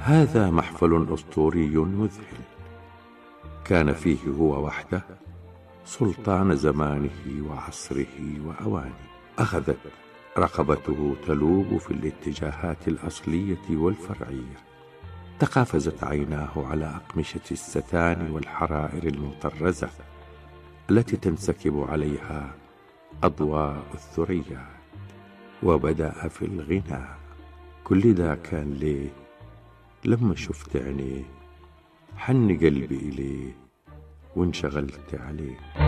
هذا محفل أسطوري مذهل كان فيه هو وحده سلطان زمانه وعصره وأوانه أخذت رقبته تلوب في الاتجاهات الأصلية والفرعية تقافزت عيناه على أقمشة الستان والحرائر المطرزة التي تنسكب عليها أضواء الثريات وبدأ في الغناء كل ذا كان ليه لما شفت عينيه حن قلبي إليه وانشغلت عليه